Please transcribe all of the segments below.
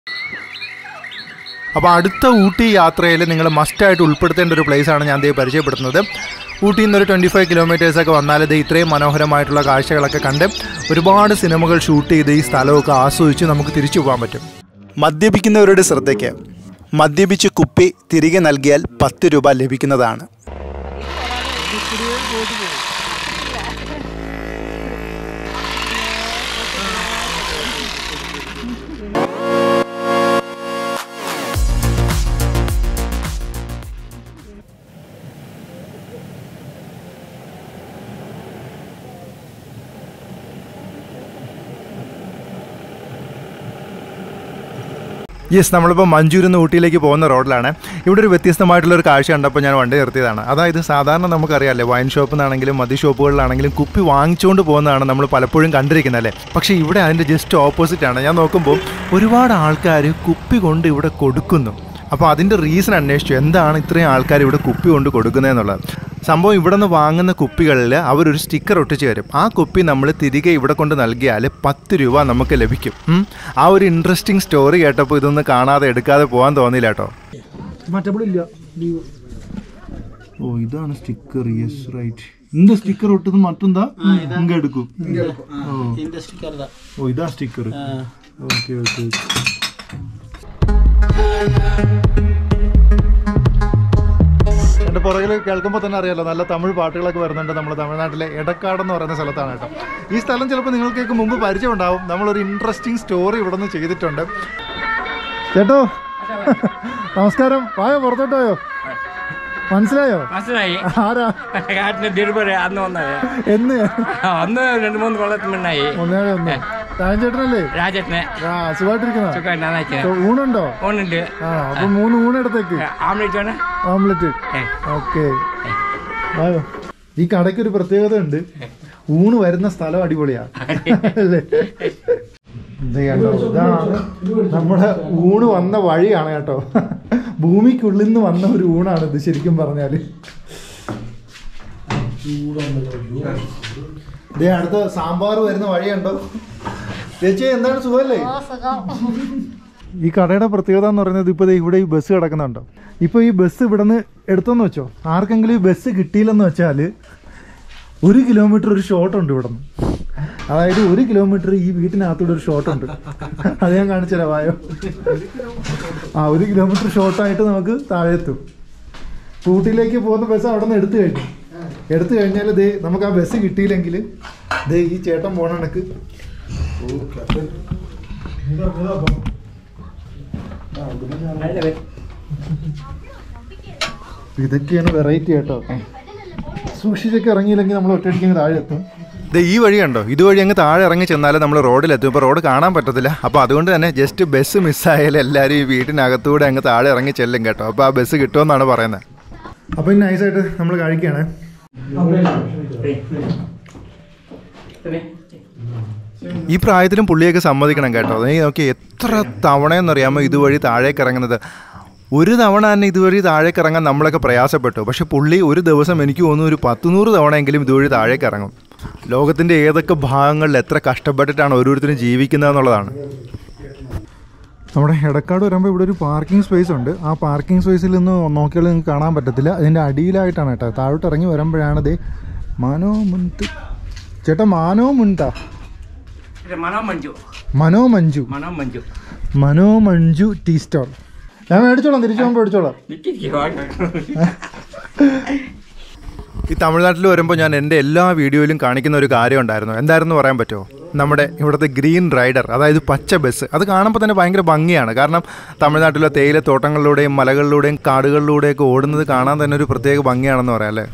അപ്പോൾ അടുത്ത ഊട്ടി യാത്രയിൽ നിങ്ങൾ മസ്റ്റായിട്ട് ഉൾപ്പെടുത്തേണ്ട ഒരു പ്ലേസാണ് ഞാൻ ദേ പരിചയപ്പെടുത്തുന്നത് ഊട്ടിയിൽ നിന്ന് ഒരു ട്വൻറ്റി ഫൈവ് കിലോമീറ്റേഴ്സൊക്കെ വന്നാൽ ഇത് ഇത്രയും മനോഹരമായിട്ടുള്ള കാഴ്ചകളൊക്കെ കണ്ട് ഒരുപാട് സിനിമകൾ ഷൂട്ട് ചെയ്ത് ഈ സ്ഥലമൊക്കെ ആസ്വദിച്ച് നമുക്ക് തിരിച്ചു പോകാൻ പറ്റും മദ്യപിക്കുന്നവരുടെ ശ്രദ്ധയ്ക്ക് മദ്യപിച്ച് കുപ്പി തിരികെ നൽകിയാൽ പത്ത് രൂപ ലഭിക്കുന്നതാണ് യെസ് നമ്മളിപ്പോൾ മഞ്ചൂരിൽ നിന്ന് ഊട്ടിയിലേക്ക് പോകുന്ന റോഡിലാണ് ഇവിടെ ഒരു വ്യത്യസ്തമായിട്ടുള്ള ഒരു കാഴ്ച കണ്ടപ്പോൾ ഞാൻ വണ്ടി നിർത്തിയതാണ് അതായത് സാധാരണ നമുക്കറിയാമല്ലേ വൈൻ ഷോപ്പിൽ നിന്നാണെങ്കിലും മദ്യ ഷോപ്പുകളിലാണെങ്കിലും കുപ്പി വാങ്ങിച്ചുകൊണ്ട് പോകുന്നതാണ് നമ്മൾ പലപ്പോഴും കണ്ടിരിക്കുന്നത് അല്ലേ പക്ഷേ ഇവിടെ അതിൻ്റെ ജസ്റ്റ് ഓപ്പോസിറ്റ് ആണ് ഞാൻ നോക്കുമ്പോൾ ഒരുപാട് ആൾക്കാർ കുപ്പി കൊണ്ട് ഇവിടെ കൊടുക്കുന്നു അപ്പോൾ അതിൻ്റെ റീസൺ അന്വേഷിച്ചു എന്താണ് ഇത്രയും ആൾക്കാർ ഇവിടെ കുപ്പി കൊണ്ട് കൊടുക്കുന്നതെന്നുള്ളത് സംഭവം ഇവിടെ നിന്ന് വാങ്ങുന്ന കുപ്പികളിൽ അവരൊരു സ്റ്റിക്കർ ഒട്ടിച്ച് തരും ആ കുപ്പി നമ്മൾ തിരികെ ഇവിടെ കൊണ്ട് നൽകിയാൽ പത്ത് രൂപ നമുക്ക് ലഭിക്കും ഉം. ആ ഒരു ഇൻട്രസ്റ്റിംഗ് സ്റ്റോറി കേട്ടപ്പോൾ ഇതൊന്നും കാണാതെ എടുക്കാതെ പോകാൻ തോന്നിയില്ല കേട്ടോ മാറ്റപ്പെടില്ല ഓ ഇതാണ് സ്റ്റിക്കർ യെസ് റൈറ്റ് இந்த ஸ்டிக்கர் ஒட்டுது மட்டும்தான் இங்க எடுக்கும் ஓ இந்த ஸ்டிக்கர் தான் ஓ இதான் ஸ்டிக்கர் ஓகே ஓகே എൻ്റെ പുറകിൽ കേൾക്കുമ്പോൾ തന്നെ അറിയാലോ നല്ല തമിഴ് പാട്ടുകളൊക്കെ വരുന്നുണ്ട് നമ്മൾ തമിഴ്നാട്ടിലെ എടക്കാട് എന്ന് പറയുന്ന സ്ഥലത്താണ് കേട്ടോ ഈ സ്ഥലം ചിലപ്പോൾ നിങ്ങൾക്ക് മുമ്പ് പരിചയം ഉണ്ടാവും നമ്മളൊരു ഇൻട്രസ്റ്റിംഗ് സ്റ്റോറി ഇവിടെ നിന്ന് ചെയ്തിട്ടുണ്ട് ചേട്ടോ നമസ്കാരം വായോ പുറത്തോട്ട് പോയോ മനസ്സിലായോ മനസ്സിലായി ആരാ കാട്ടിന് തിരുപ്പതി അന്ന് വന്നത് എന്ന് അന്ന് രണ്ട് മൂന്ന് കൊല്ലത്തിന് മുന്നായി ഒന്നേ ഒന്ന് ചേട്ടനല്ലേ രാജേട്ടനെ ആ സുഖമായിട്ടിരിക്കുന്ന സുഖം നന്നായിട്ട് ഊണുണ്ടോ ഊണുണ്ട് ആ അപ്പൊ മൂന്ന് ഊണെടുത്തേക്ക് ആംലേറ്റ് വേണേ ഓംലെറ്റ് ഏ. ഓക്കെ ഈ കടയ്ക്ക് ഒരു പ്രത്യേകത ഉണ്ട് ഊണ് വരുന്ന സ്ഥലം അടിപൊളിയാ അല്ലേ ഇത് കണ്ടോ ഇതാണ് നമ്മുടെ ഊണ് വന്ന വഴിയാണ് കേട്ടോ ഭൂമിക്കുള്ളിൽ നിന്ന് വന്ന ഒരു ഊണാണ് ഇത് ശരിക്കും പറഞ്ഞാല് ദേ അടുത്ത സാമ്പാർ വരുന്ന വഴിയുണ്ടോ ചേച്ചി എന്താണ് സുഖമല്ലേ ഈ കടയുടെ പ്രത്യേകത എന്ന് പറയുന്നത് ഇപ്പോൾ ദേ ഇവിടെ ഈ ബസ് കിടക്കുന്നുണ്ടോ ഇപ്പോൾ ഈ ബസ് ഇവിടെ നിന്ന് എടുത്തെന്ന് വെച്ചോ ആർക്കെങ്കിലും ഈ ബസ് കിട്ടിയില്ലെന്ന് വെച്ചാൽ ഒരു കിലോമീറ്റർ ഒരു ഷോട്ട് ഉണ്ട് ഇവിടെ നിന്ന് അതായത് ഒരു കിലോമീറ്റർ ഈ വീട്ടിനകത്തൂടെ ഒരു ഷോട്ട് ഉണ്ട് അത് ഞാൻ കാണിച്ചുതരാം വായോ ആ ഒരു കിലോമീറ്റർ ഷോർട്ടായിട്ട് നമുക്ക് താഴെ എത്തും ഊട്ടിയിലേക്ക് പോകുന്ന ബസ് അവിടെ നിന്ന് എടുത്തു കഴിഞ്ഞു എടുത്തു കഴിഞ്ഞാൽ ദേ നമുക്ക് ആ ബസ് കിട്ടിയില്ലെങ്കിൽ ദേ ഈ ചേട്ടൻ പോണ കണക്ക് ഇതൊക്കെയാണ് വെറൈറ്റി കേട്ടോ സൂക്ഷിച്ചൊക്കെ ഇറങ്ങിയില്ലെങ്കിൽ നമ്മൾ ഒറ്റയടിക്ക് താഴെ എത്തും ഈ വഴി കണ്ടോ ഇതുവഴി അങ്ങ് താഴെ ഇറങ്ങി ചെന്നാലേ നമ്മൾ റോഡിലെത്തും ഇപ്പോൾ റോഡ് കാണാൻ പറ്റത്തില്ല അപ്പോൾ അതുകൊണ്ട് തന്നെ ജസ്റ്റ് ബസ് മിസ്സായാലും എല്ലാവരും ഈ വീട്ടിനകത്തൂടെ അങ്ങ് താഴെ ഇറങ്ങി ചെല്ലും കേട്ടോ അപ്പോൾ ആ ബസ് കിട്ടുമെന്നാണ് പറയുന്നത് അപ്പോൾ ഇനി നൈസായിട്ട് നമ്മൾ കഴിക്കുകയാണ് ഈ പ്രായത്തിലും പുള്ളിയൊക്കെ സമ്മതിക്കണം കേട്ടോ നീ നോക്കി എത്ര തവണയെന്നറിയാമോ ഇതുവഴി താഴേക്ക് ഇറങ്ങുന്നത് ഒരു തവണ തന്നെ ഇതുവഴി താഴേക്ക് ഇറങ്ങാൻ നമ്മളൊക്കെ പ്രയാസപ്പെട്ടു പക്ഷെ പുള്ളി ഒരു ദിവസം എനിക്ക് തോന്നുന്നു ഒരു പത്ത് നൂറ് തവണയെങ്കിലും ഇതുവഴി താഴേക്ക് ഇറങ്ങും ലോകത്തിൻ്റെ ഏതൊക്കെ ഭാഗങ്ങളിൽ എത്ര കഷ്ടപ്പെട്ടിട്ടാണ് ഓരോരുത്തരും ജീവിക്കുന്നത് എന്നുള്ളതാണ് നമ്മുടെ എടക്കാട് വരുമ്പോൾ ഇവിടെ ഒരു പാർക്കിംഗ് സ്പേസ് ഉണ്ട് ആ പാർക്കിംഗ് സ്പേസിൽ നിന്ന് നോക്കിയാൽ നിങ്ങൾക്ക് കാണാൻ പറ്റത്തില്ല അതിൻ്റെ അടിയിലായിട്ടാണ് കേട്ടോ താഴോട്ട് ഇറങ്ങി വരുമ്പോഴാണ് ദേ മനോ മുൻത് ചേട്ടാ മാനോ മുൻതാ മനോ മഞ്ജു മനോ മഞ്ജു മനോ മഞ്ജു മനോ മഞ്ജു ടീ സ്റ്റോൾ ഞാൻ മേടിച്ചോളാം തിരിച്ചു പോകുമ്പോൾ മേടിച്ചോളാം ഈ തമിഴ്നാട്ടിൽ വരുമ്പോൾ ഞാൻ എൻ്റെ എല്ലാ വീഡിയോയിലും കാണിക്കുന്ന ഒരു കാര്യം ഉണ്ടായിരുന്നു എന്തായിരുന്നു പറയാൻ പറ്റുമോ നമ്മുടെ ഇവിടുത്തെ ഗ്രീൻ റൈഡർ അതായത് പച്ച ബസ് അത് കാണുമ്പോൾ തന്നെ ഭയങ്കര ഭംഗിയാണ് കാരണം തമിഴ്നാട്ടിലെ തേയിലത്തോട്ടങ്ങളിലൂടെയും മലകളിലൂടെയും കാടുകളിലൂടെയൊക്കെ ഓടുന്നത് കാണാൻ തന്നെ ഒരു പ്രത്യേക ഭംഗിയാണെന്ന് പറയാം അല്ലേ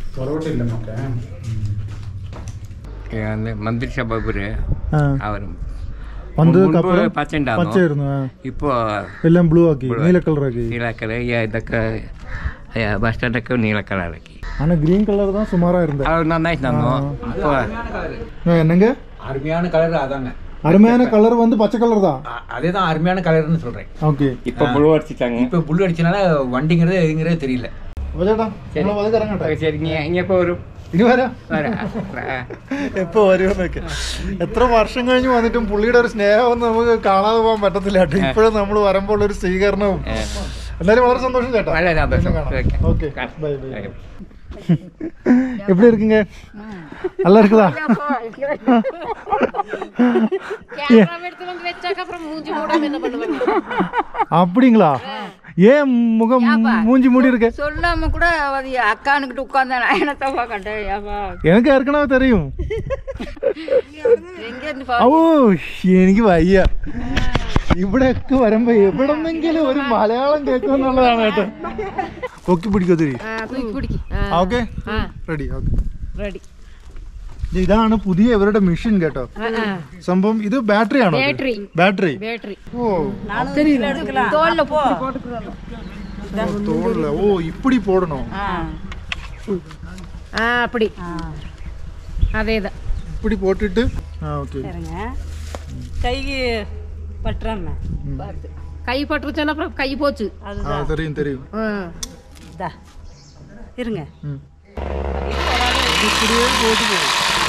அந்த மந்திரி சபாபுரு ആ. அவரும் പന്ത് മുൻപ് കപ്പലും പച്ച ഉണ്ടായിരുന്നു. പച്ചയായിരുന്നു ആ. ഇപ്പോ എല്ലാം ബ്ലൂ ആക്കി നീല കളറാക്കി നീലക്കല ഇതൊക്കെ ബസ് സ്റ്റാൻഡൊക്കെ നീലക്കലാക്കി ആണ് ഗ്രീൻ കളർ தான் சுமாரா இருந்தது അത് നന്നായിട്ട് തന്നു ഇപ്പോൾ என்னங்க அருமையான கலர் அதாங்க அருமையான கலர் வந்து பச்சை கலர் தான் அ- அதேதான் அருமையான கலர்னு சொல்றேன் ஓகே இப்போ ബ്ലൂ അടിച്ചിട്ടാங்க இப்ப புல் அடிச்சனால வண்டிங்கிறது எதுங்கிறதே தெரியல അപ്പോൾ ചേട്ടാ നമ്മൾ പതുക്കെ ഇറങ്ങട്ടെ சரி இங்கே இங்கே இப்போ வரும் ഇനി വരാം വരാ ആ. എപ്പോ വരുമെന്നൊക്കെ എത്ര വർഷം കഴിഞ്ഞ് വന്നിട്ടും പുള്ളിയുടെ ഒരു സ്നേഹമൊന്നും നമുക്ക് കാണാതെ പോകാൻ പറ്റത്തില്ല കേട്ടോ ഇപ്പോഴും നമ്മൾ വരുമ്പോൾ ഒരു സ്വീകരണവും ഏ. എന്തായാലും വളരെ സന്തോഷം ചേട്ടാ വളരെ സന്തോഷം. ഓക്കെ. ഓക്കെ കാണാം. Bye bye okay. எப்படி இருக்குங்க நல்லா இருக்குதா கேமரா எடுத்து வந்து வச்சாக்க அப்புறம் மூஞ்சி மூடாம என்ன பண்ணுவாங்க அப்படிங்களா ஏன் முகம் மூஞ்சி மூடி இருக்கு சொல்லாம கூட அது அக்கானுக்கிட்ட உட்கார்ந்தேன் நான் என்னத்த பார்க்கட்டேன் ஏப்பா எனக்கு ஏற்கனவே தெரியும் எங்க இருந்து ഓ എനിക്ക് വയ്യ ഇവിടെയൊക്കെ വരുമ്പോ എവിടെന്നെങ്കിലും ഒരു മലയാളം കേൾക്കുമെന്നുള്ളതാണ് കേട്ടോ പൊക്കി പിടിക്കത്തിരി தூக்கி பிடிக்கி ഓക്കെ റെഡി ഓക്കെ ரெடி ഇതാണ് പുതിയ ഇവരുടെ മെഷീൻ കേട്ടോ സംഭവം ഇത് ബാറ്ററി ആണോ Battery. ബാറ്ററി பேட்டரி ഓ தோல்ல போ തോളില്ല ഓ ഇപ്പടി പോടണോ ஆ அப்படி அதேதான் ഇപ്പടി പോട്ടിട്ട് ആ ഓക്കെ கைக்கு பட்டுறாம கை பட்டுருச்சுன்னா அப்புறம் கை போச்சு ആ തെറിയും തെറിയും ம். இதா இருங்க ഉം. ഇപ്പടിയേ പോയിട്ട് പോകും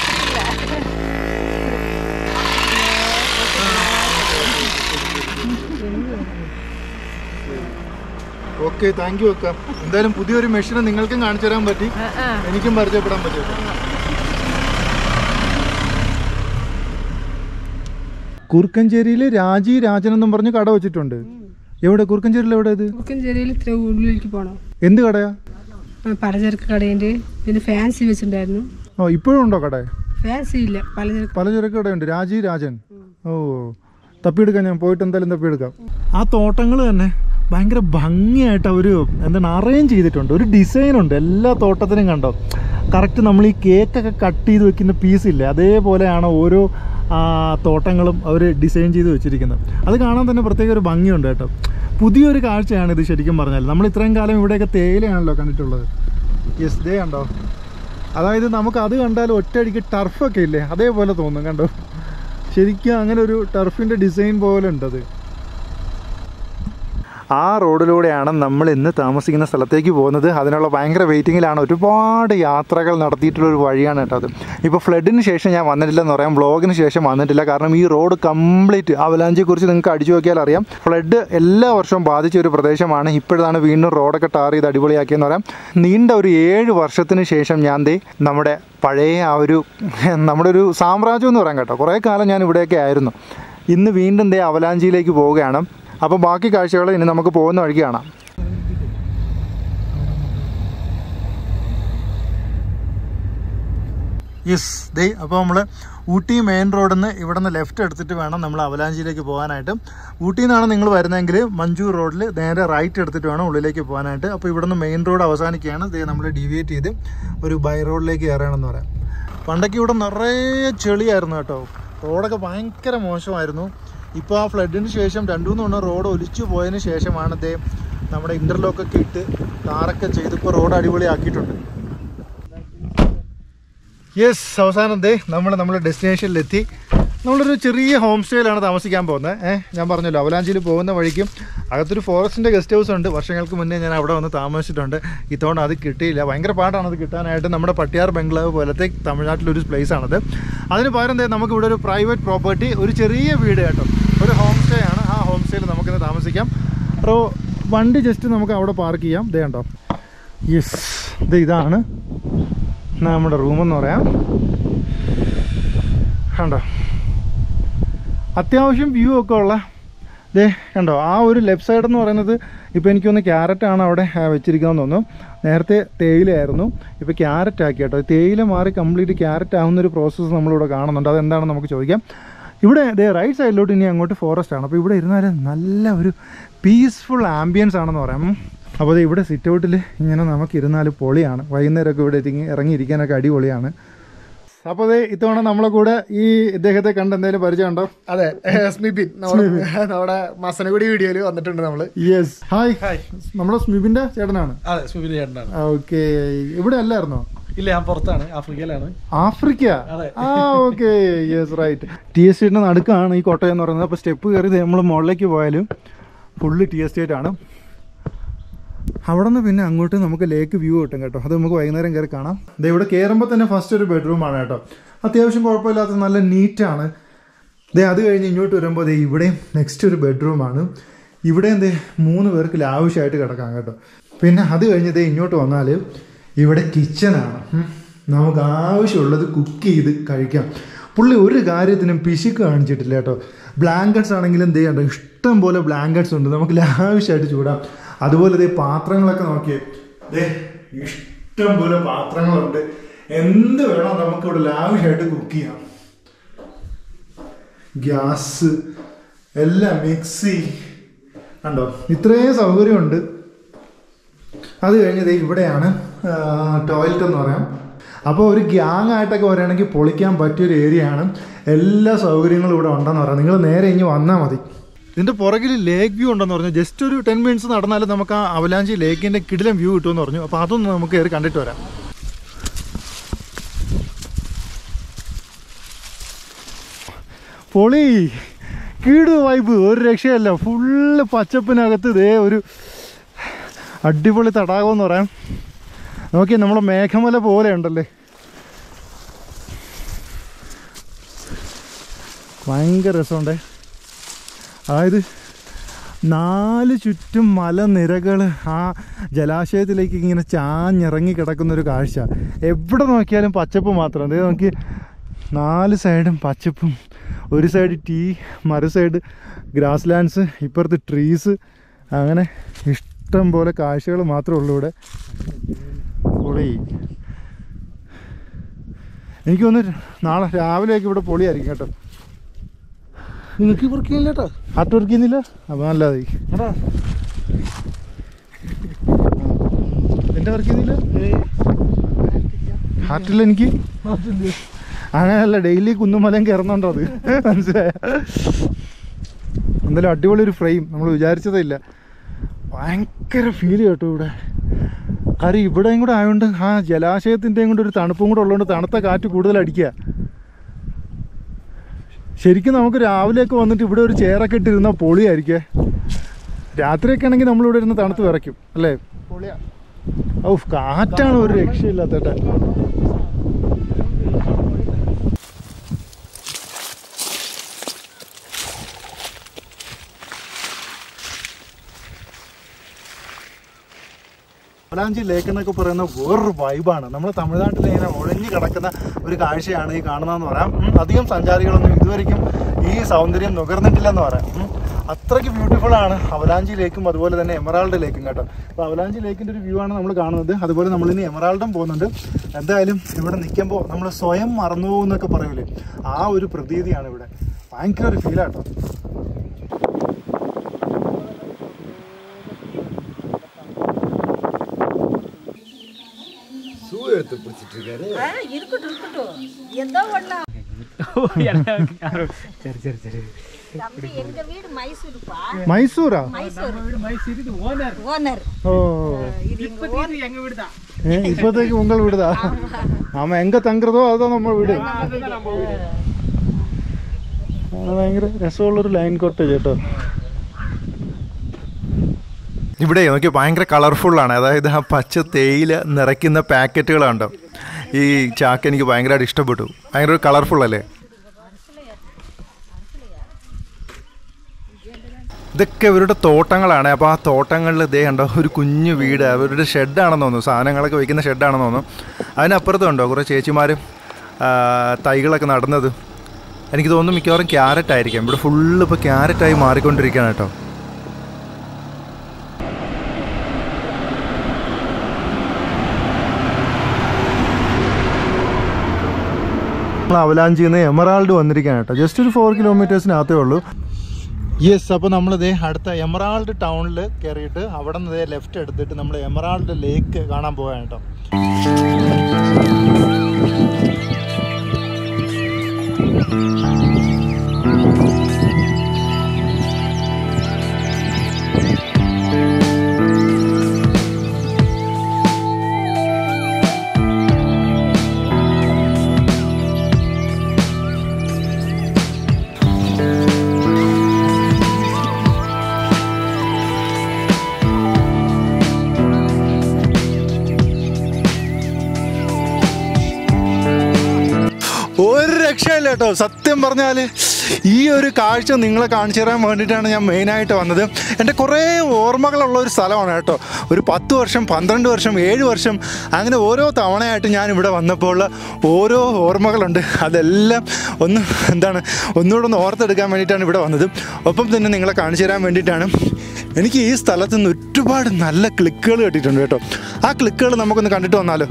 ഓക്കെ താങ്ക് യു അക്ക എന്തായാലും പുതിയൊരു മെഷീൻ നിങ്ങൾക്കും കാണിച്ചു തരാൻ പറ്റി ஆ, ஆ. എനിക്കും പരിചയപ്പെടാൻ പറ്റും കുറുക്കഞ്ചേരിയിൽ രാജി രാജൻ എന്നും പറഞ്ഞ് കട വെച്ചിട്ടുണ്ട് എവിടെ കുറുക്കഞ്ചേരിയിൽ എവിടെ ഇത് കുറുക്കഞ്ചേരിയിൽ ഇത്ര ഉള്ളിലേക്ക് പോകണം എന്ത് കടയാ പലചരക്ക് കടയുണ്ട് പിന്നെ ഫാൻസി വെച്ചിട്ടുണ്ടായിരുന്നു ഓ ഇപ്പോഴും ഉണ്ടോ കട ഫാൻസി ഇല്ല പലചരക്ക് പലചരക്ക് കടയുണ്ട് രാജി രാജൻ ഓ തപ്പിയെടുക്കാം ഞാൻ പോയിട്ട് എന്തായാലും തപ്പിയെടുക്കാം ആ തോട്ടങ്ങൾ തന്നെ ഭയങ്കര ഭംഗിയായിട്ട് അവർ എന്താണ് അറേഞ്ച് ചെയ്തിട്ടുണ്ട് ഒരു ഡിസൈൻ ഉണ്ട് എല്ലാ തോട്ടത്തിനും കണ്ടോ കറക്റ്റ് നമ്മൾ ഈ കേക്കൊക്കെ കട്ട് ചെയ്ത് വെക്കുന്ന പീസില്ലേ അതേപോലെയാണ് ഓരോ ആ, തോട്ടങ്ങളും അവർ ഡിസൈൻ ചെയ്ത് വെച്ചിരിക്കുന്നത് അത് കാണാൻ തന്നെ പ്രത്യേക ഒരു ഭംഗിയുണ്ട് കേട്ടോ പുതിയൊരു കാഴ്ചയാണ് ഇത് ശരിക്കും പറഞ്ഞാൽ നമ്മൾ ഇത്രയും കാലം ഇവിടെയൊക്കെ തേയിലയാണല്ലോ കണ്ടിട്ടുള്ളത് യെസ് ദേ കണ്ടോ അതായത് നമുക്ക് അത് കണ്ടാൽ ഒറ്റയടിക്ക് ടർഫൊക്കെ ഇല്ലേ അതേപോലെ തോന്നും കണ്ടോ ശരിക്കും അങ്ങനെ ഒരു ടർഫിൻ്റെ ഡിസൈൻ പോലെ ഉണ്ട് അത് ആ റോഡിലൂടെയാണ് നമ്മൾ ഇന്ന് താമസിക്കുന്ന സ്ഥലത്തേക്ക് പോകുന്നത് അതിനുള്ള ഭയങ്കര വെയിറ്റിങ്ങിലാണ് ഒരുപാട് യാത്രകൾ നടത്തിയിട്ടുള്ള ഒരു വഴിയാണ് കേട്ടോ അത് ഇപ്പോൾ ഫ്ലഡിന് ശേഷം ഞാൻ വന്നിട്ടില്ലെന്ന് പറയാം വ്ളോഗിന് ശേഷം വന്നിട്ടില്ല കാരണം ഈ റോഡ് കംപ്ലീറ്റ് അവലാഞ്ചിയെക്കുറിച്ച് നിങ്ങൾക്ക് അടിച്ചു നോക്കിയാൽ അറിയാം ഫ്ലഡ് എല്ലാ വർഷവും ബാധിച്ച ഒരു പ്രദേശമാണ് ഇപ്പോഴാണ് വീണ്ടും റോഡൊക്കെ ടാർ ചെയ്ത് അടിപൊളിയാക്കിയെന്ന് പറയാം നീണ്ട ഒരു ഏഴ് വർഷത്തിന് ശേഷം ഞാൻ ദേ നമ്മുടെ പഴയ ആ ഒരു നമ്മുടെ ഒരു സാമ്രാജ്യം എന്ന് പറയാം കേട്ടോ കുറേ കാലം ഞാൻ ഇവിടെയൊക്കെ ആയിരുന്നു ഇന്ന് വീണ്ടും ദേ അവലാഞ്ചിയിലേക്ക് പോവുകയാണ് അപ്പോൾ ബാക്കി കാഴ്ചകൾ ഇനി നമുക്ക് പോകുന്ന വഴിക്ക് കാണാം യെസ് ദേ അപ്പോൾ നമ്മൾ ഊട്ടി മെയിൻ റോഡിൽ നിന്ന് ഇവിടെ നിന്ന് ലെഫ്റ്റ് എടുത്തിട്ട് വേണം നമ്മൾ അവലാഞ്ചിയിലേക്ക് പോകാനായിട്ട് ഊട്ടിയിൽ നിന്നാണ് നിങ്ങൾ വരുന്നതെങ്കിൽ മഞ്ചൂർ റോഡിൽ നേരെ റൈറ്റ് എടുത്തിട്ട് വേണം ഉള്ളിലേക്ക് പോകാനായിട്ട് അപ്പോൾ ഇവിടെ നിന്ന് മെയിൻ റോഡ് അവസാനിക്കുകയാണ് ദേ നമ്മൾ ഡീവിയേറ്റ് ചെയ്ത് ഒരു ബൈ റോഡിലേക്ക് കയറുകയാണെന്ന് പറയാം പണ്ടൊക്കെ ഇവിടെ നിറയെ ചെളിയായിരുന്നു കേട്ടോ റോഡൊക്കെ ഭയങ്കര മോശമായിരുന്നു ഇപ്പോൾ ആ ഫ്ലഡിന് ശേഷം രണ്ടു മൂന്ന് തവണ റോഡ് ഒലിച്ചു പോയതിന് ശേഷമാണ് ദേ നമ്മുടെ ഇൻ്റർലോക്കൊക്കെ ഇട്ട് ടാറൊക്കെ ചെയ്ത് ഇപ്പോൾ റോഡ് അടിപൊളിയാക്കിയിട്ടുണ്ട് യെസ് അവസാനം ദേ നമ്മൾ നമ്മുടെ ഡെസ്റ്റിനേഷനിലെത്തി നമ്മളൊരു ചെറിയ ഹോം സ്റ്റേയിലാണ് താമസിക്കാൻ പോകുന്നത് ഏഹ് ഞാൻ പറഞ്ഞല്ലോ അവലാഞ്ചിയിൽ പോകുന്ന വഴിക്കും അകത്തൊരു ഫോറസ്റ്റിൻ്റെ ഗസ്റ്റ് ഹൗസ് ഉണ്ട് വർഷങ്ങൾക്ക് മുന്നേ ഞാൻ അവിടെ വന്ന് താമസിച്ചിട്ടുണ്ട് ഇത്തവണ അത് കിട്ടിയില്ല ഭയങ്കര പാടാണ് അത് കിട്ടാനായിട്ട് നമ്മുടെ പട്ടിയാർ ബംഗ്ലാവ് പോലത്തെ തമിഴ്നാട്ടിലൊരു പ്ലേസ് ആണത് അതിന് പകരം ദേ നമുക്ക് ഇവിടെ ഒരു പ്രൈവറ്റ് പ്രോപ്പർട്ടി ഒരു ചെറിയ വീട് കേട്ടോ ഒരു ഹോം സ്റ്റേ ആണ് ആ ഹോം സ്റ്റേയിൽ നമുക്കിന്ന് താമസിക്കാം അപ്പോൾ വണ്ടി ജസ്റ്റ് നമുക്ക് അവിടെ പാർക്ക് ചെയ്യാം ദേ കണ്ടോ യെസ് ഇത് ഇതാണ് നമ്മുടെ റൂമെന്ന് പറയാം കണ്ടോ അത്യാവശ്യം വ്യൂ ഒക്കെ ഉള്ള ദേ കണ്ടോ ആ ഒരു ലെഫ്റ്റ് സൈഡ് എന്ന് പറയുന്നത് ഇപ്പോൾ എനിക്കൊന്ന് ക്യാരറ്റാണ് അവിടെ ആ, വെച്ചിരിക്കുന്നതെന്ന് തോന്നുന്നു നേരത്തെ തേയിലയായിരുന്നു ഇപ്പോൾ ക്യാരറ്റ് ആക്കി കേട്ടോ തേയില മാറി കംപ്ലീറ്റ് ക്യാരറ്റ് ആവുന്ന ഒരു പ്രോസസ്സ് നമ്മളിവിടെ കാണുന്നുണ്ട് അതെന്താണെന്ന് നമുക്ക് ചോദിക്കാം ഇവിടെ ദേ റൈറ്റ് സൈഡിലോട്ട് ഇനി അങ്ങോട്ട് ഫോറസ്റ്റ് ആണ് അപ്പോൾ ഇവിടെ ഇരുന്നാൽ നല്ല ഒരു പീസ്ഫുൾ ആംബിയൻസ് ആണെന്ന് പറയാം ഉം. അപ്പോൾ ദേ ഇവിടെ സിറ്റ് ഔട്ടിൽ ഇങ്ങനെ നമുക്ക് ഇരുന്നാൽ പൊളിയാണ് വൈകുന്നേരമൊക്കെ ഇവിടെ ഇറങ്ങി ഇറങ്ങിയിരിക്കാനൊക്കെ അടിപൊളിയാണ് അപ്പോൾ ദേ ഇത്തവണ നമ്മളെ കൂടെ ഈ ഇദ്ദേഹത്തെ കണ്ട് എന്തെങ്കിലും പരിചയമുണ്ടോ അതെ സ്മിബിൻ നമ്മുടെ നമ്മുടെ മസനഗുടി വീഡിയോയിൽ വന്നിട്ടുണ്ട് നമ്മള് യെസ് ഹായ് ഹായ് നമ്മുടെ സ്മിബിന്റെ ചേട്ടനാണ് അതെ സ്മിബിൻ ചേട്ടനാണ് ഓക്കെ ഇവിടെ അല്ലായിരുന്നോ ഇല്ല ഞാൻ പുറത്താണ് ആഫ്രിക്കയിലാണ് ആഫ്രിക്ക അതെ. ആ ഓക്കെ യെസ് റൈറ്റ് ടി എസ്റ്റേറ്റിന് നടുക്കാണ് ഈ കോട്ടയം എന്ന് പറയുന്നത് അപ്പോൾ സ്റ്റെപ്പ് കയറി നമ്മൾ മുകളിലേക്ക് പോയാലും ഫുള്ള് ടി എസ്റ്റേറ്റ് ആണ് അവിടെ നിന്ന് പിന്നെ അങ്ങോട്ട് നമുക്ക് ലേക്ക് വ്യൂ കിട്ടും കേട്ടോ അത് നമുക്ക് വൈകുന്നേരം കയറി കാണാം ദേ ഇവിടെ കയറുമ്പോൾ തന്നെ ഫസ്റ്റ് ഒരു ബെഡ്റൂമാണ് കേട്ടോ അത്യാവശ്യം കുഴപ്പമില്ലാത്ത നല്ല നീറ്റാണ് ദേ അത് കഴിഞ്ഞ് ഇങ്ങോട്ട് വരുമ്പോൾ ദേ ഇവിടെയും നെക്സ്റ്റ് ഒരു ബെഡ്റൂമാണ് ഇവിടെ എന്തേ മൂന്ന് പേർക്ക് ലാവശ്യമായിട്ട് കിടക്കാം കേട്ടോ പിന്നെ അത് കഴിഞ്ഞ് ദേ ഇങ്ങോട്ട് വന്നാൽ ഇവിടെ കിച്ചണാണ് ഉം. നമുക്ക് ആവശ്യമുള്ളത് കുക്ക് ചെയ്ത് കഴിക്കാം പുള്ളി ഒരു കാര്യത്തിനും പിശുക്ക് കാണിച്ചിട്ടില്ല കേട്ടോ ബ്ലാങ്കറ്റ്സ് ആണെങ്കിലും ദേ കണ്ടോ ഇഷ്ടം പോലെ ബ്ലാങ്കറ്റ്സ് ഉണ്ട് നമുക്ക് ലാവശ്യമായിട്ട് ചൂടാം അതുപോലെ ദേ പാത്രങ്ങളൊക്കെ നോക്കിയേ ദേ ഇഷ്ടം പോലെ പാത്രങ്ങളുണ്ട് എന്ത് വേണോ നമുക്ക് ഇവിടെ ലാവശ്യമായിട്ട് കുക്ക് ചെയ്യാം ഗ്യാസ് എല്ലാം മിക്സി കണ്ടോ ഇത്രയും സൗകര്യമുണ്ട് അത് കഴിഞ്ഞ് ദേ ഇവിടെയാണ് ടോയ്ലറ്റ് എന്ന് പറയാം അപ്പോൾ ഒരു ഗ്യാങ് ആയിട്ടൊക്കെ വരികയാണെങ്കിൽ പൊളിക്കാൻ പറ്റിയൊരു ഏരിയയാണ് എല്ലാ സൗകര്യങ്ങളും ഇവിടെ ഉണ്ടെന്ന് പറയാം നിങ്ങൾ നേരെ ഇനി വന്നാൽ മതി ഇതിൻ്റെ പുറകിൽ ലേക്ക് വ്യൂ ഉണ്ടെന്ന് പറഞ്ഞു ജസ്റ്റ് ഒരു ടെൻ മിനിറ്റ്സ് നടന്നാൽ നമുക്ക് ആ അവലാഞ്ചി ലേക്കിൻ്റെ കിടിലം വ്യൂ കിട്ടുമെന്ന് പറഞ്ഞു അപ്പോൾ അതൊന്ന് നമുക്ക് കയറി കണ്ടിട്ട് വരാം പൊളി കീട് വൈബ് ഒരു രക്ഷയല്ല ഫുള്ള് പച്ചപ്പിനകത്ത് ഇതേ ഒരു അടിപൊളി തടാകം എന്ന് പറയാം നോക്കി നമ്മുടെ മേഘമല പോലെ ഉണ്ടല്ലേ ഭയങ്കര രസമുണ്ടേ അതായത് നാല് ചുറ്റും മലനിരകൾ ആ ജലാശയത്തിലേക്ക് ഇങ്ങനെ ചാഞ്ഞിറങ്ങി കിടക്കുന്ന ഒരു കാഴ്ച എവിടെ നോക്കിയാലും പച്ചപ്പ് മാത്രം അതേ നോക്കി നാല് സൈഡും പച്ചപ്പും ഒരു സൈഡ് ടീ മറു സൈഡ് ഗ്രാസ് ലാൻഡ്സ് ഇപ്പുറത്ത് ട്രീസ് അങ്ങനെ ഇഷ്ടം പോലെ കാഴ്ചകൾ മാത്രമേ ഉള്ളൂ ഇവിടെ പൊളി എനിക്ക് തോന്നുന്നു നാളെ രാവിലെയൊക്കെ ഇവിടെ പൊളിയായിരിക്കും കേട്ടോ നിങ്ങൾക്ക് വർക്ക് ചെയ്യില്ല കേട്ടോ ഹാർട്ട് വർക്ക് ചെയ്യുന്നില്ല അപ്പോൾ നല്ലതായി എൻ്റെ വർക്ക് ചെയ്യുന്നില്ല ഹാർട്ടിൽ എനിക്ക് അങ്ങനെയല്ല ഡെയിലി കുന്നുമലയും കയറുന്നുണ്ടോ അത് മനസ്സിലായ എന്തായാലും അടിപൊളി ഒരു ഫ്രെയിം നമ്മൾ വിചാരിച്ചതേ ഇല്ല ഭയങ്കര ഫീൽ കേട്ടോ ഇവിടെ കാര്യം ഇവിടെയും കൂടെ ആയതുകൊണ്ട് ആ ജലാശയത്തിൻ്റെയും കൂടെ ഒരു തണുപ്പും കൂടെ ഉള്ളതുകൊണ്ട് തണുത്ത കാറ്റ് കൂടുതൽ അടിക്കുക ശരിക്കും നമുക്ക് രാവിലെയൊക്കെ വന്നിട്ട് ഇവിടെ ഒരു ചെയറൊക്കെ ഇട്ടിരുന്നാൽ പൊളിയായിരിക്കേ രാത്രിയൊക്കെ ആണെങ്കിൽ നമ്മളിവിടെ ഇരുന്ന് തണുത്ത് വിറയ്ക്കും അല്ലേ പൊളിയാ ഔ കാറ്റാണ് ഒരു രക്ഷയില്ലാത്തേട്ടാ അവലാഞ്ചി ലേക്ക് എന്നൊക്കെ പറയുന്ന വേറൊരു വൈബാണ് നമ്മൾ തമിഴ്നാട്ടിൽ ഇങ്ങനെ ഒഴിഞ്ഞു കിടക്കുന്ന ഒരു കാഴ്ചയാണ് ഈ കാണുന്നതെന്ന് പറയാം ഉം, അധികം സഞ്ചാരികളൊന്നും ഇതുവരെയ്ക്കും ഈ സൗന്ദര്യം നുകർന്നിട്ടില്ലെന്ന് പറയാം ഉം. അത്രയ്ക്ക് ബ്യൂട്ടിഫുൾ ആണ് അവലാഞ്ചി ലേക്കും അതുപോലെ തന്നെ എമറാൾഡ് ലേക്കും കേട്ടോ അപ്പോൾ അവലാഞ്ചി ലേക്കിൻ്റെ ഒരു വ്യൂ ആണ് നമ്മൾ കാണുന്നത് അതുപോലെ നമ്മളിനി എമറാൾഡും പോകുന്നുണ്ട് എന്തായാലും ഇവിടെ നിൽക്കുമ്പോൾ നമ്മൾ സ്വയം മറന്നു പോകുന്നൊക്കെ പറയൂലേ ആ ഒരു പ്രതീതിയാണ് ഇവിടെ ഭയങ്കര ഒരു ഫീലാട്ടോ இருக்கட்டும் இருக்கட்டும் ஏதோ ஒண்ணு சரி சரி சரி தம்பி எங்க வீடு மைசூருப்பா മൈസൂരാ மைசூர் ஓனர் ഓ இது எங்க இப்போதைக்கு இது எங்க வீடு தான் ഏ, ഇപ്പത്തേക്ക് ഉങ്കൾ വീടുതാ ആമ എങ്ക തങ്കറതോ അതോ നമ്മൾ വീട് அதுதான் நம்ம வீடு അത് ഭയങ്കര രസമുള്ളൊരു ലൈൻ കോട്ടേജ് കേട്ടോ ഇവിടെ നോക്കി ഭയങ്കര കളർഫുള്ളാണ് അതായത് ആ പച്ച തേയില നിറയ്ക്കുന്ന പാക്കറ്റുകളുണ്ടോ ഈ ചാക്ക് എനിക്ക് ഭയങ്കരമായിട്ട് ഇഷ്ടപ്പെട്ടു ഭയങ്കര ഒരു കളർഫുൾ അല്ലേ ഇതൊക്കെ ഇവരുടെ തോട്ടങ്ങളാണ് അപ്പോൾ ആ തോട്ടങ്ങളിൽ ഇതേ കണ്ടോ ഒരു കുഞ്ഞു വീട് അവരുടെ ഷെഡാണെന്ന് തോന്നുന്നു സാധനങ്ങളൊക്കെ വയ്ക്കുന്ന ഷെഡാണെന്ന് തോന്നുന്നു അതിനപ്പുറത്തും ഉണ്ടോ കുറേ ചേച്ചിമാരും ആ, തൈകളൊക്കെ നടന്നത് എനിക്ക് തോന്നുന്നു മിക്കവാറും ക്യാരറ്റ് ആയിരിക്കും ഇവിടെ ഫുള്ള് ഇപ്പോൾ ക്യാരറ്റായി മാറിക്കൊണ്ടിരിക്കുകയാണ് കേട്ടോ നമ്മൾ അവലാഞ്ചിയിൽ നിന്ന് എമറാൾഡ് വന്നിരിക്കുകയാണ് കേട്ടോ ജസ്റ്റ് ഒരു ഫോർ കിലോമീറ്റേഴ്സിനകത്തേ ഉള്ളൂ യെസ് അപ്പോൾ നമ്മളിതേ അടുത്ത എമറാൾഡ് ടൗണിൽ കയറിയിട്ട് അവിടെ നിന്ന് ലെഫ്റ്റ് എടുത്തിട്ട് നമ്മൾ എമറാൾഡ് ലേക്ക് കാണാൻ പോവുകയാണ് കേട്ടോ ഒരു രക്ഷയില്ല കേട്ടോ സത്യം പറഞ്ഞാൽ ഈ ഒരു കാഴ്ച നിങ്ങളെ കാണിച്ചു തരാൻ വേണ്ടിയിട്ടാണ് ഞാൻ മെയിനായിട്ട് വന്നത് എൻ്റെ കുറേ ഓർമ്മകളുള്ള ഒരു സ്ഥലമാണ് കേട്ടോ ഒരു പത്ത് വർഷം പന്ത്രണ്ട് വർഷം ഏഴ് വർഷം അങ്ങനെ ഓരോ തവണയായിട്ട് ഞാൻ ഇവിടെ വന്നപ്പോൾ ഓരോ ഓർമ്മകളുണ്ട് അതെല്ലാം ഒന്ന് എന്താണ് ഒന്നുകൂടെ ഒന്ന് ഓർത്തെടുക്കാൻ വേണ്ടിയിട്ടാണ് ഇവിടെ വന്നത് ഒപ്പം തന്നെ നിങ്ങളെ കാണിച്ചു തരാൻ വേണ്ടിയിട്ടാണ് എനിക്ക് ഈ സ്ഥലത്ത് നിന്ന് ഒരുപാട് നല്ല ക്ലിക്കുകൾ കിട്ടിയിട്ടുണ്ട് കേട്ടോ ആ ക്ലിക്കുകൾ നമുക്കൊന്ന് കണ്ടിട്ട് വന്നാലോ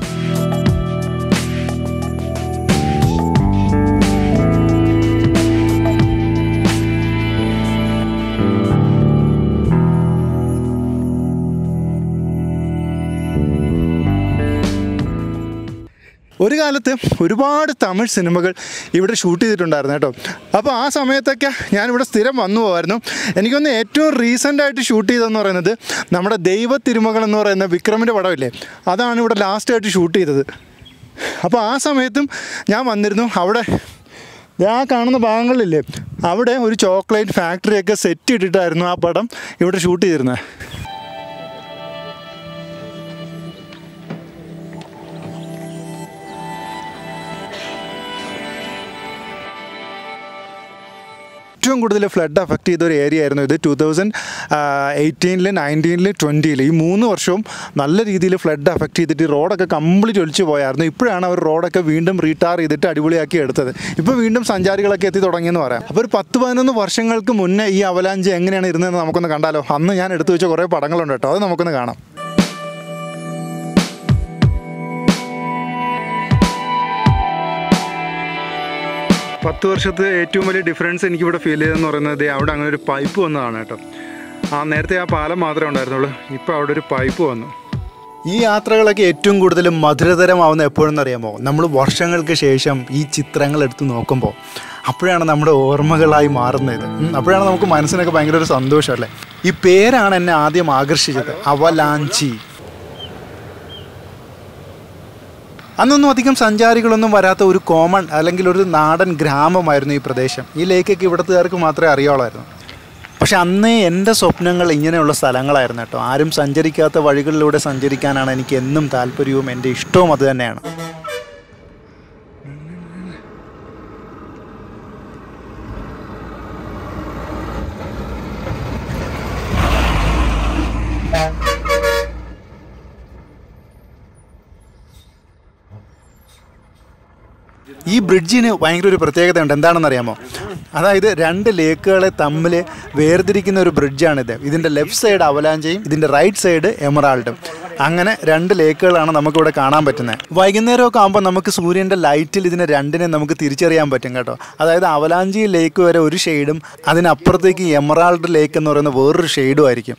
ഒരു കാലത്ത് ഒരുപാട് തമിഴ് സിനിമകൾ ഇവിടെ ഷൂട്ട് ചെയ്തിട്ടുണ്ടായിരുന്നു കേട്ടോ അപ്പോൾ ആ സമയത്തൊക്കെ ഞാനിവിടെ സ്ഥിരം വന്നു പോകായിരുന്നു എനിക്കൊന്ന് ഏറ്റവും റീസെൻ്റ് ആയിട്ട് ഷൂട്ട് ചെയ്തതെന്ന് പറയുന്നത് നമ്മുടെ ദൈവ തിരുമകൾ എന്ന് പറയുന്ന വിക്രമിൻ്റെ പടമില്ലേ അതാണ് ഇവിടെ ലാസ്റ്റായിട്ട് ഷൂട്ട് ചെയ്തത് അപ്പോൾ ആ സമയത്തും ഞാൻ വന്നിരുന്നു അവിടെ ദേ ആ കാണുന്ന ഭാഗങ്ങളില്ലേ അവിടെ ഒരു ചോക്ലേറ്റ് ഫാക്ടറിയൊക്കെ സെറ്റ് ഇട്ടിട്ടായിരുന്നു ആ പടം ഇവിടെ ഷൂട്ട് ചെയ്തിരുന്നത് ഏറ്റവും കൂടുതൽ ഫ്ലഡ് അഫക്റ്റ് ചെയ്ത ഒരു ഏരിയ ആയിരുന്നു ഇത് ടൂ തൗസൻഡ് എയ്റ്റീനിൽ നയൻറ്റീനിൽ ട്വൻറ്റിയിൽ ഈ മൂന്ന് വർഷവും നല്ല രീതിയിൽ ഫ്ലഡ് അഫക്റ്റ് ചെയ്തിട്ട് ഈ റോഡൊക്കെ കംപ്ലീറ്റ് ഒലിച്ചു പോയായിരുന്നു ഇപ്പോഴാണ് അവർ റോഡൊക്കെ വീണ്ടും റീടാർ ചെയ്തിട്ട് അടിപൊളിയാക്കി എടുത്തത് ഇപ്പോൾ വീണ്ടും സഞ്ചാരികളൊക്കെ എത്തി തുടങ്ങിയെന്ന് പറയാം അപ്പോൾ ഒരു പത്ത് പതിനൊന്ന് വർഷങ്ങൾക്ക് മുന്നേ ഈ അവലാഞ്ച് എങ്ങനെയാണ് ഇരുന്നതെന്ന് നമുക്കൊന്ന് കണ്ടാലോ അന്ന് ഞാൻ എടുത്തു വെച്ച കുറേ പടങ്ങളുണ്ട് കേട്ടോ അത് നമുക്കൊന്ന് കാണാം പത്ത് വർഷത്തെ ഏറ്റവും വലിയ ഡിഫറൻസ് എനിക്കിവിടെ ഫീൽ ചെയ്തതെന്ന് പറയുന്നത് ദേ അവിടെ അങ്ങനെ ഒരു പൈപ്പ് വന്നതാണ് കേട്ടോ ആ നേരത്തെ ആ പാലം മാത്രമേ ഉണ്ടായിരുന്നുള്ളൂ ഇപ്പോൾ അവിടെ ഒരു പൈപ്പ് വന്നു ഈ യാത്രകളൊക്കെ ഏറ്റവും കൂടുതൽ മധുരതരമാവുന്ന എപ്പോഴെന്ന് അറിയാമോ നമ്മൾ വർഷങ്ങൾക്ക് ശേഷം ഈ ചിത്രങ്ങൾ എടുത്ത് നോക്കുമ്പോൾ അപ്പോഴാണ് നമ്മുടെ ഓർമ്മകളായി മാറുന്നത് ഉം, അപ്പോഴാണ് നമുക്ക് മനസ്സിനൊക്കെ ഭയങ്കര ഒരു സന്തോഷമല്ലേ ഈ പേരാണ് എന്നെ ആദ്യം ആകർഷിച്ചത് അവലാഞ്ചി അന്നൊന്നും അധികം സഞ്ചാരികളൊന്നും വരാത്ത ഒരു കോമൺ അല്ലെങ്കിൽ ഒരു നാടൻ ഗ്രാമമായിരുന്നു ഈ പ്രദേശം ഈ ലേക്കൊക്കെ ഇവിടത്തുകാർക്ക് മാത്രമേ അറിയാവുള്ളായിരുന്നു പക്ഷെ അന്നേ എൻ്റെ സ്വപ്നങ്ങൾ ഇങ്ങനെയുള്ള സ്ഥലങ്ങളായിരുന്നു കേട്ടോ ആരും സഞ്ചരിക്കാത്ത വഴികളിലൂടെ സഞ്ചരിക്കാനാണ് എനിക്ക് എന്നും താല്പര്യവും എൻ്റെ ഇഷ്ടവും അത് തന്നെയാണ് ഈ ബ്രിഡ്ജിന് ഭയങ്കര ഒരു പ്രത്യേകതയുണ്ട് എന്താണെന്ന് അറിയാമോ അതായത് രണ്ട് ലേക്കുകളെ തമ്മിൽ വേർതിരിക്കുന്ന ഒരു ബ്രിഡ്ജാണിത് ഇതിൻ്റെ ലെഫ്റ്റ് സൈഡ് അവലാഞ്ചയും ഇതിൻ്റെ റൈറ്റ് സൈഡ് എമറാൾഡും അങ്ങനെ രണ്ട് ലേക്കുകളാണ് നമുക്കിവിടെ കാണാൻ പറ്റുന്നത് വൈകുന്നേരമൊക്കെ ആകുമ്പോൾ നമുക്ക് സൂര്യൻ്റെ ലൈറ്റിൽ ഇതിനെ രണ്ടിനെ നമുക്ക് തിരിച്ചറിയാൻ പറ്റും കേട്ടോ അതായത് അവലാഞ്ചി ലേക്ക് വരെ ഒരു ഷെയ്ഡും അതിനപ്പുറത്തേക്ക് എമറാൾഡ് ലേക്ക് എന്ന് പറയുന്ന വേറൊരു ഷെയ്ഡും ആയിരിക്കും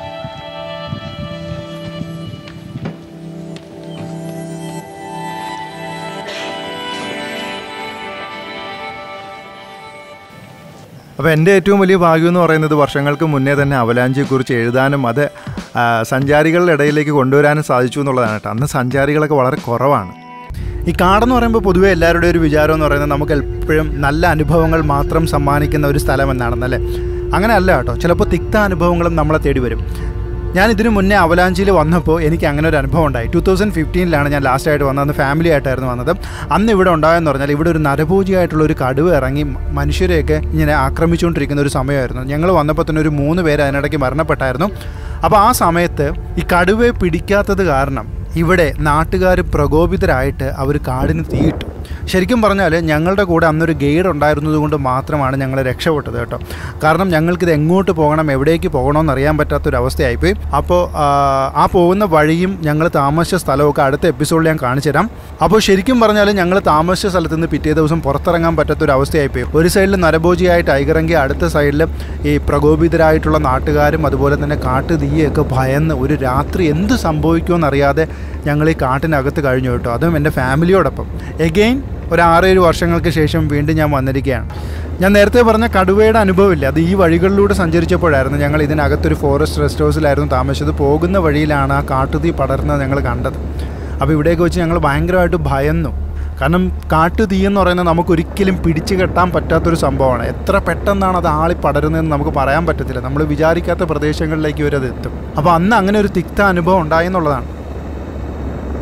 അപ്പോൾ എൻ്റെ ഏറ്റവും വലിയ ഭാഗ്യം എന്ന് പറയുന്നത് വർഷങ്ങൾക്ക് മുന്നേ തന്നെ അവലാഞ്ചിയെക്കുറിച്ച് എഴുതാനും അത് ആ, സഞ്ചാരികളുടെ ഇടയിലേക്ക് കൊണ്ടുവരാനും സാധിച്ചു എന്നുള്ളതാണ് കേട്ടോ അന്ന് സഞ്ചാരികളൊക്കെ വളരെ കുറവാണ് ഈ കാടെന്ന് പറയുമ്പോൾ പൊതുവേ എല്ലാവരുടെയും ഒരു വിചാരം എന്ന് പറയുന്നത് നമുക്ക് എപ്പോഴും നല്ല അനുഭവങ്ങൾ മാത്രം സമ്മാനിക്കുന്ന ഒരു സ്ഥലം എന്നാണെന്നല്ലേ അങ്ങനെ അല്ല കേട്ടോ ചിലപ്പോൾ തിക്ത അനുഭവങ്ങളും നമ്മളെ തേടി വരും ഞാൻ ഇതിനു മുന്നേ അവലാഞ്ചിയിൽ വന്നപ്പോൾ എനിക്ക് അങ്ങനെ ഒരു അനുഭവം ഉണ്ടായി ടൂ തൗസൻഡ് ഫിഫ്റ്റീനിലാണ് ഞാൻ ലാസ്റ്റ് ആയിട്ട് വന്നത് അന്ന് ഫാമിലി ആയിട്ടായിരുന്നു വന്നത് അന്ന് ഇവിടെ ഉണ്ടായെന്ന് പറഞ്ഞാൽ ഇവിടെ ഒരു നരഭോജിയായിട്ടുള്ള ഒരു കടുവ ഇറങ്ങി മനുഷ്യരെയൊക്കെ ഇങ്ങനെ ആക്രമിച്ചുകൊണ്ടിരിക്കുന്ന ഒരു സമയമായിരുന്നു ഞങ്ങൾ വന്നപ്പോൾ തന്നെ ഒരു മൂന്ന് പേര് അതിനിടയ്ക്ക് മരണപ്പെട്ടായിരുന്നു അപ്പോൾ ആ സമയത്ത് ഈ കടുവയെ പിടിക്കാത്തത് കാരണം ഇവിടെ നാട്ടുകാർ പ്രകോപിതരായിട്ട് അവർ കാടിന് തീയിട്ടു ശരിക്കും പറഞ്ഞാൽ ഞങ്ങളുടെ കൂടെ അന്നൊരു ഗൈഡ് ഉണ്ടായിരുന്നത് കൊണ്ട് മാത്രമാണ് ഞങ്ങൾ രക്ഷപ്പെട്ടത് കേട്ടോ കാരണം ഞങ്ങൾക്കിത് എങ്ങോട്ട് പോകണം എവിടേക്ക് പോകണമെന്ന് അറിയാൻ പറ്റാത്തൊരവസ്ഥയായിപ്പോയി അപ്പോൾ ആ, ആ പോകുന്ന വഴിയും ഞങ്ങൾ താമസിച്ച സ്ഥലമൊക്കെ അടുത്ത എപ്പിസോഡിൽ ഞാൻ കാണിച്ചു തരാം അപ്പോൾ ശരിക്കും പറഞ്ഞാൽ ഞങ്ങൾ താമസിച്ച സ്ഥലത്ത് നിന്ന് പിറ്റേ ദിവസം പുറത്തിറങ്ങാൻ പറ്റാത്തൊരവസ്ഥയായിപ്പോയി ഒരു സൈഡിൽ നരഭോജിയായിട്ട് ഐകറങ്കി അടുത്ത സൈഡിൽ ഈ പ്രകോപിതരായിട്ടുള്ള നാട്ടുകാരും അതുപോലെ തന്നെ കാട്ടുതീയൊക്കെ ഭയന്ന് ഒരു രാത്രി എന്ത് സംഭവിക്കുമെന്നറിയാതെ ഞങ്ങൾ ഈ കാട്ടിനകത്ത് കഴിഞ്ഞു കേട്ടോ അതും എൻ്റെ ഫാമിലിയോടൊപ്പം എഗെയിൻ ഒരു ആറേഴ് വർഷങ്ങൾക്ക് ശേഷം വീണ്ടും ഞാൻ വന്നിരിക്കുകയാണ് ഞാൻ നേരത്തെ പറഞ്ഞ കടുവയുടെ അനുഭവമില്ല അത് ഈ വഴികളിലൂടെ സഞ്ചരിച്ചപ്പോഴായിരുന്നു ഞങ്ങൾ ഇതിനകത്തൊരു ഫോറസ്റ്റ് റെസ്റ്റ് ഹൗസിലായിരുന്നു താമസിച്ചത് പോകുന്ന വഴിയിലാണ് ആ കാട്ടുതീ പടർന്നത് ഞങ്ങൾ കണ്ടത് അപ്പോൾ ഇവിടേക്ക് വെച്ച് ഞങ്ങൾ ഭയങ്കരമായിട്ട് ഭയന്നു കാരണം കാട്ടുതീ എന്ന് പറയുന്നത് നമുക്കൊരിക്കലും പിടിച്ചു കെട്ടാൻ പറ്റാത്തൊരു സംഭവമാണ് എത്ര പെട്ടെന്നാണ് അത് ആളി പടരുന്നതെന്ന് നമുക്ക് പറയാൻ പറ്റത്തില്ല നമ്മൾ വിചാരിക്കാത്ത പ്രദേശങ്ങളിലേക്ക് വരെ അത് എത്തും അപ്പോൾ അന്ന് അങ്ങനെ ഒരു തിക്ത അനുഭവം ഉണ്ടായി എന്നുള്ളതാണ്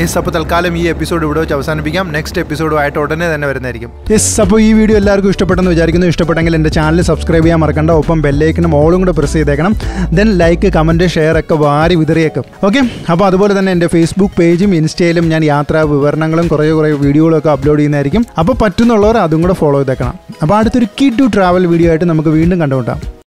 യെസ് അപ്പോൾ തൽക്കാലം ഈ എപ്പിസോഡ് ഇവിടെ വെച്ച് അവസാനിപ്പിക്കാം നെക്സ്റ്റ് എപ്പിസോഡുമായിട്ട് ഉടനെ തന്നെ വരുന്നതായിരിക്കും യെസ് അപ്പോൾ ഈ വീഡിയോ എല്ലാവർക്കും ഇഷ്ടപ്പെട്ടെന്ന് വിചാരിക്കുന്നു ഇഷ്ടപ്പെട്ടെങ്കിൽ എൻ്റെ ചാനൽ സബ്സ്ക്രൈബ് ചെയ്യാൻ മറക്കണ്ട ഒപ്പം ബെല്ലൈക്കനും ഓളും കൂടെ പ്രസ് ചെയ്തേക്കണം ദെൻ ലൈക്ക് കമൻറ്റ് ഷെയർ ഒക്കെ വാരി വിതറിയേക്കും ഓക്കെ അപ്പോൾ അതുപോലെ തന്നെ എൻ്റെ ഫേസ്ബുക്ക് പേജും ഇൻസ്റ്റയിലും ഞാൻ യാത്രാ വിവരണങ്ങളും കുറേ കുറേ വീഡിയോകളൊക്കെ അപ്ലോഡ് ചെയ്യുന്നതായിരിക്കും അപ്പോൾ പറ്റുന്നുള്ളവർ അതും കൂടെ ഫോളോ ചെയ്തേക്കണം അപ്പോൾ അടുത്തൊരു കിഡ് ടു ട്രാവൽ വീഡിയോ ആയിട്ട് നമുക്ക് വീണ്ടും കണ്ടുമുട്ടാം